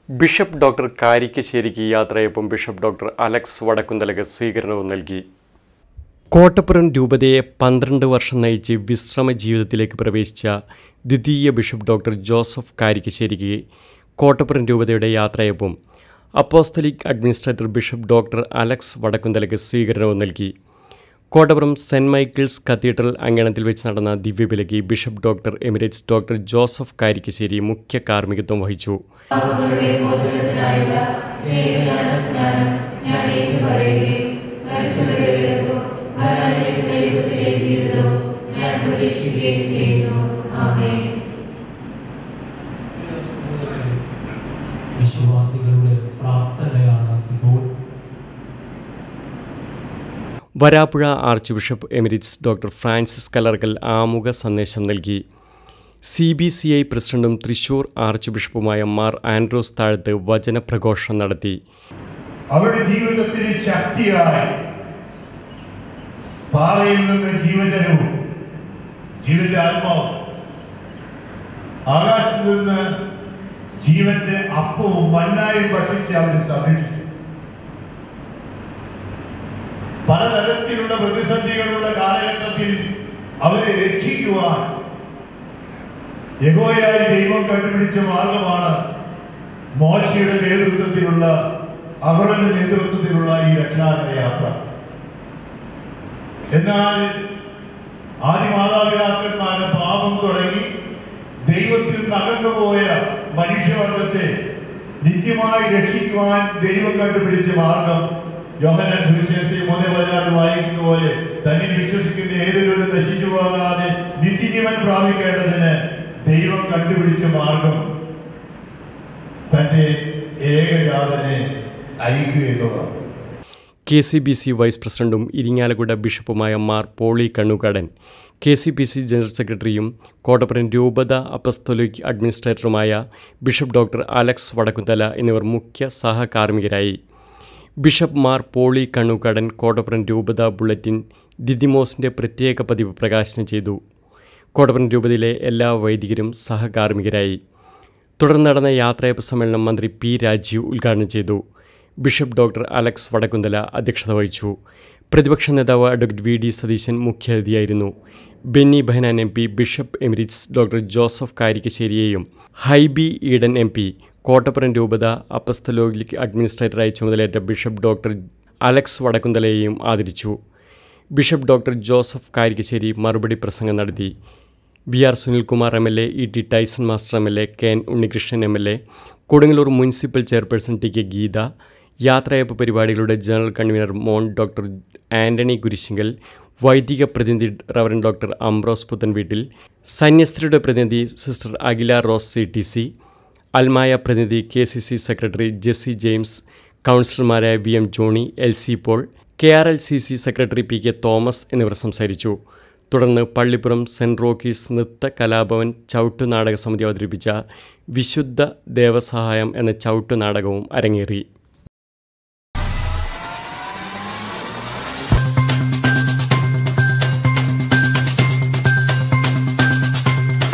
bishop doctor കാരിക്കശ്ശേരിക്ക് യാത്രയപ്പം bishop doctor Alex വടക്കുന്തലക്ക് സ്വീകരണവും നൽകി കോട്ടപ്പുറം രൂപതയെ പന്ത്രണ്ട് വർഷം നയിച്ച് വിശ്രമ ജീവിതത്തിലേക്ക് പ്രവേശിച്ച ദ്വിതീയ ബിഷപ്പ് ഡോക്ടർ ജോസഫ് കാരിക്കശ്ശേരിക്ക് കോട്ടപ്പുറം രൂപതയുടെ യാത്രയപ്പം apostolic administrator bishop doctor Alex വടക്കുന്തലക്ക് സ്വീകരണവും നൽകി കോട്ടപുറം സെൻറ് മൈക്കിൾസ് കത്തീഡ്രൽ അങ്കണത്തിൽ വെച്ച് നടന്ന ദിവ്യബലിക്ക് bishop doctor emeritus doctor Joseph Karikkassery മുഖ്യ കാർമ്മികത്വം വഹിച്ചു പാപങ്ങളുടെ മോചനത്തിനായുള്ള ഏകജ്ഞാനസ്നാനം ഞാൻ ഏറ്റുപറയുകയും മരിച്ചവരുടെ ഉയർപ്പും വരാനിരിക്കുന്ന യുഗത്തിലെ ജീവിതവും ഞാൻ പ്രതീക്ഷിക്കുകയും ചെയ്യുന്നു ആമേൻ വിശ്വാസികളുടെ പ്രാർത്ഥനയാണ് ഇപ്പോൾ Varappuzha archbishop emeritus doctor Francis Kalarakkal ആമുഖ സന്ദേശം നൽകി സി ബി സി ഐ പ്രസിഡന്റും തൃശൂർ ആർച്ച് ബിഷപ്പുമായ മാർ ആൻഡ്രോസ് താഴത്ത് വചനപ്രഘോഷണം നടത്തി അവരുടെ ജീവിതത്തിന് ശക്തിയായി പാറയിൽ നിന്ന് ജീവജലവും ജീവന്റെ ആത്മാവും ആകാശത്ത് നിന്ന് ജീവന്റെ അപ്പവും മന്നായും ഭക്ഷിച്ച് അവർ സംരക്ഷിച്ചു പലതരത്തിലുള്ള പ്രതിസന്ധികളുള്ള കാലഘട്ടത്തിൽ അവരെ രക്ഷിക്കുവാൻ യഹോയായി ദൈവം കണ്ടുപിടിച്ച മാർഗമാണ് മോശയുടെ നേതൃത്വത്തിലുള്ള അവരുടെ നേതൃത്വത്തിലുള്ള ഈ രക്ഷാകര യാത്ര എന്നാൽ ആദ്യ മാതാപിതാക്കന്മാരുടെ പാപം തുടങ്ങി ദൈവത്തിൽ നിന്ന് അകന്നുപോയ മനുഷ്യവർഗത്തെ നിത്യമായി രക്ഷിക്കുവാൻ ദൈവം കണ്ടുപിടിച്ച മാർഗം യോഹനാൻ സുവിശേഷത്തിൽ മൂന്ന് പതിനാറ് വായിക്കുന്ന പോലെ തന്നിൽ വിശ്വസിക്കുന്ന ഏതൊരു നശിച്ചു പോകാതെ നിത്യജീവൻ പ്രാപിക്കേണ്ടതിന് ദൈവം കണ്ടുപിടിച്ച മാർഗം തന്റെ ഏകജാതനെ അയക്കുക എന്നുള്ളതാണ് K C B C vice പ്രസിഡന്റും ഇരിങ്ങാലക്കുട ബിഷപ്പുമായ Mar Poly Kannookadan K C P C general സെക്രട്ടറിയും കോട്ടപ്പുറം രൂപത അപ്പസ്തോലിക് അഡ്മിനിസ്ട്രേറ്ററുമായ ബിഷപ്പ് ഡോക്ടർ അലക്സ് വടക്കുന്തല എന്നിവർ മുഖ്യ സഹകാർമ്മികരായി ബിഷപ്പ് മാർ പോളി കണ്ണുകാടൻ കോട്ടപ്പുറം രൂപത ബുള്ളറ്റിൻ ദിദിമോസിൻ്റെ പ്രത്യേക പതിപ്പ് പ്രകാശനം ചെയ്തു കോട്ടപ്പുറം രൂപതയിലെ എല്ലാ വൈദികരും സഹകാർമ്മികരായി തുടർന്ന് നടന്ന യാത്രയപ്പ് സമ്മേളനം മന്ത്രി പി രാജീവ് ഉദ്ഘാടനം ചെയ്തു ബിഷപ്പ് ഡോക്ടർ അലക്സ് വടക്കുന്തല അധ്യക്ഷത വഹിച്ചു പ്രതിപക്ഷ നേതാവ് അഡ്വക്കേറ്റ് വി ഡി സതീശൻ മുഖ്യാതിഥിയായിരുന്നു Benny Behanan M P bishop emeritus doctor Joseph കാരിക്കശ്ശേരിയെയും ഹൈബി ഈഡൻ എം പി കോട്ടപ്പുറം രൂപത അപ്പസ്തലോഗിക് അഡ്മിനിസ്ട്രേറ്ററായി ചുമതലയേറ്റ ബിഷപ്പ് ഡോക്ടർ അലക്സ് വടക്കുന്തലയെയും ആദരിച്ചു ബിഷപ്പ് ഡോക്ടർ ജോസഫ് കാരിക്കശ്ശേരി മറുപടി പ്രസംഗം നടത്തി V R Sunilkumar M L A E T Tyson master M L A K N Unnikrishnan M L A Kodungallur municipal chairperson T K Geetha യാത്രയപ്പ് പരിപാടികളുടെ general convener Mon doctor Antony Kurisingal വൈദിക പ്രതിനിധി റവറൻ ഡോക്ടർ അംബ്രോസ് പുത്തൻവീട്ടിൽ സന്യസ്ത്രീയുടെ പ്രതിനിധി sister Akhila Rose C T C അൽമായ പ്രതിനിധി K C C secretary Jessy James കൗൺസിലർമാരായ V M Johny L C Paul K R L C C secretary P K Thomas എന്നിവർ സംസാരിച്ചു തുടർന്ന് പള്ളിപ്പുറം സെൻറ് റോക്കീസ് നൃത്ത കലാഭവൻ ചവിട്ടു നാടക സമിതി അവതരിപ്പിച്ച വിശുദ്ധ ദേവസഹായം എന്ന ചവിട്ടു നാടകവും അരങ്ങേറി